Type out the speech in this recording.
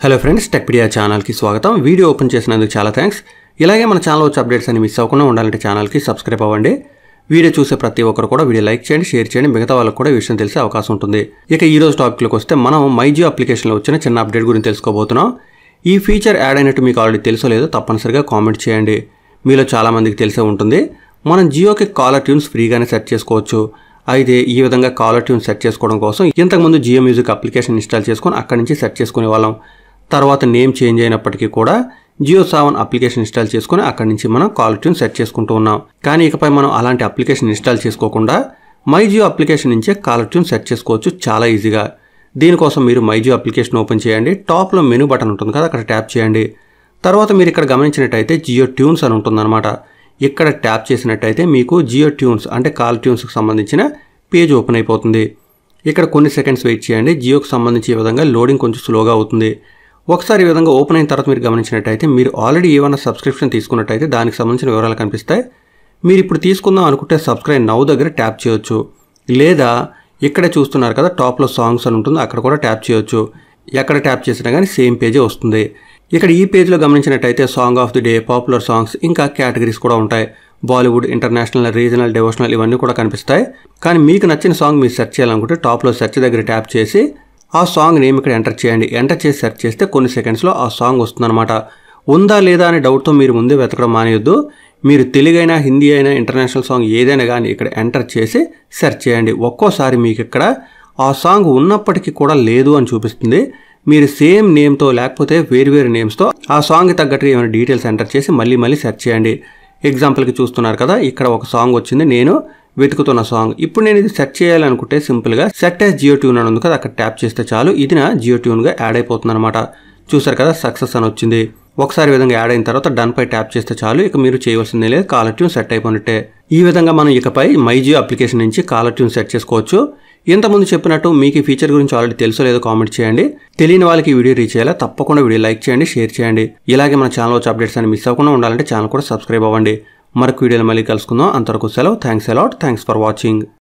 hello friends Techpedia ఛానల్కి స్వాగతం video open చేసినందుకు చాలా థ్యాంక్స్ ఇలాగే మన ఛానల్ వచ్చే అప్డేట్స్ అని మిస్ అవ్వకుండా ఉండాలంటే ఛానల్కి సబ్స్క్రైబ్ అవ్వండి వీడియో చూసే ప్రతి ఒక్కరు కూడా వీడియో లైక్ చేయండి షేర్ చేయండి మిగతా వాళ్ళకి కూడా ఈ విషయం తెలిసే అవకాశం ఉంటుంది ఇక ఈ రోజు టాపిక్లోకి వస్తే మనం మైజియో అప్లికేషన్లో వచ్చిన చిన్న అప్డేట్ గురించి తెలుసుకోబోతున్నాం ఈ ఫీచర్ యాడ్ అయినట్టు మీకు ఆల్రెడీ తెలుసో లేదో తప్పనిసరిగా కామెంట్ చేయండి మీలో చాలామందికి తెలిసే ఉంటుంది మనం జియోకి కాలర్ ట్యూన్స్ ఫ్రీగానే సెట్ చేసుకోవచ్చు అయితే ఈ విధంగా కాలర్ ట్యూన్ సెట్ చేసుకోవడం కోసం ఇంతకుముందు జియో మ్యూజిక్ అప్లికేషన్ ఇన్స్టాల్ చేసుకొని అక్కడి నుంచి సెట్ చేసుకునే వాళ్ళం తర్వాత నేమ్ చేంజ్ అయినప్పటికీ కూడా జియో సెవెన్ అప్లికేషన్ ఇన్స్టాల్ చేసుకొని అక్కడి నుంచి మనం కాల్ ట్యూన్ సెట్ చేసుకుంటూ ఉన్నాం కానీ ఇకపై మనం అలాంటి అప్లికేషన్ ఇన్స్టాల్ చేసుకోకుండా మై జియో అప్లికేషన్ నుంచే కాలర్ ట్యూన్ సెట్ చేసుకోవచ్చు చాలా ఈజీగా దీనికోసం మీరు మై జియో అప్లికేషన్ ఓపెన్ చేయండి టాప్లో మెనూ బటన్ ఉంటుంది కదా అక్కడ ట్యాప్ చేయండి తర్వాత మీరు ఇక్కడ గమనించినట్టయితే జియో ట్యూన్స్ అని ఉంటుందన్నమాట ఇక్కడ ట్యాప్ చేసినట్టయితే మీకు జియో ట్యూన్స్ అంటే కాల్ ట్యూన్స్కి సంబంధించిన పేజ్ ఓపెన్ అయిపోతుంది ఇక్కడ కొన్ని సెకండ్స్ వెయిట్ చేయండి జియోకి సంబంధించి ఈ విధంగా లోడింగ్ కొంచెం స్లోగా అవుతుంది ఒకసారి ఈ విధంగా ఓపెన్ అయిన తర్వాత మీరు గమనించినట్టయితే మీరు ఆల్రెడీ ఏమైనా సబ్స్క్రిప్షన్ తీసుకున్నట్టయితే దానికి సంబంధించిన వివరాలు కనిపిస్తాయి మీరు ఇప్పుడు తీసుకుందాం అనుకుంటే సబ్స్క్రైబ్ నౌ దగ్గర ట్యాప్ చేయొచ్చు లేదా ఇక్కడే చూస్తున్నారు కదా టాప్లో సాంగ్స్ అని ఉంటుంది అక్కడ కూడా ట్యాప్ చేయొచ్చు ఎక్కడ ట్యాప్ చేసినా కానీ సేమ్ పేజే వస్తుంది ఇక్కడ ఈ పేజ్లో గమనించినట్టయితే song of the day popular songs ఇంకా కేటగిరీస్ కూడా ఉంటాయి బాలీవుడ్ ఇంటర్నేషనల్ రీజనల్ డివోషనల్ ఇవన్నీ కూడా కనిపిస్తాయి కానీ మీకు నచ్చిన సాంగ్ మీరు సెర్చ్ చేయాలనుకుంటే టాప్లో సెర్చ్ దగ్గర ట్యాప్ చేసి ఆ సాంగ్ నేమ్ ఇక్కడ ఎంటర్ చేయండి ఎంటర్ చేసి సెర్చ్ చేస్తే కొన్ని సెకండ్స్లో ఆ సాంగ్ వస్తుందన్నమాట ఉందా లేదా అనే డౌట్తో మీరు ముందే వెతకడం మానేయొద్దు మీరు తెలుగైనా హిందీ అయినా ఇంటర్నేషనల్ సాంగ్ ఏదైనా కానీ ఇక్కడ ఎంటర్ చేసి సెర్చ్ చేయండి ఒక్కోసారి మీకు ఇక్కడ ఆ సాంగ్ ఉన్నప్పటికీ కూడా లేదు అని చూపిస్తుంది మీరు సేమ్ నేమ్తో లేకపోతే వేరువేరు నేమ్స్తో ఆ సాంగ్కి తగ్గట్టుగా ఏమైనా డీటెయిల్స్ ఎంటర్ చేసి మళ్ళీ మళ్ళీ సెర్చ్ చేయండి ఎగ్జాంపుల్కి చూస్తున్నారు కదా ఇక్కడ ఒక సాంగ్ వచ్చింది నేను వెతుకుతున్న సాంగ్ ఇప్పుడు నేను ఇది సెట్ చేయాలనుకుంటే సింపుల్గా సెట్ యాజ్ జియో ట్యూన్ అని ఉంది కదా అక్కడ ట్యాప్ చేస్తే చాలు ఇది నా జియో ట్యూన్గా యాడ్ అయిపోతుంది అనమాట చూసారు కదా సక్సెస్ అని వచ్చింది ఒకసారి ఈ విధంగా యాడ్ అయిన తర్వాత డన్ పై ట్యాప్ చేస్తే చాలు ఇక మీరు చేయవలసిందే లేదు కాలర్ ట్యూన్ సెట్ అయిపోయినట్టే ఈ విధంగా మనం ఇకపై మై జియో అప్లికేషన్ నుంచి కాలర్ ట్యూన్ సెట్ చేసుకోవచ్చు ఇంతకుముందు చెప్పినట్టు మీకు ఈ ఫీచర్ గురించి ఆల్రెడీ తెలుసో లేదో కామెంట్ చేయండి తెలియని వాళ్ళకి ఈ వీడియో రీచ్ అయ్యేలా తప్పకుండా వీడియో లైక్ చేయండి షేర్ చేయండి ఇలాగే మన ఛానల్ వచ్చే అప్డేట్స్ అని మిస్ అవ్వకుండా ఉండాలంటే ఛానల్ కూడా సబ్స్క్రైబ్ అవ్వండి మరొక వీడియోలో మళ్ళీ కలుసుకుందాం అంతవరకు సెలవు thanks a lot thanks for watching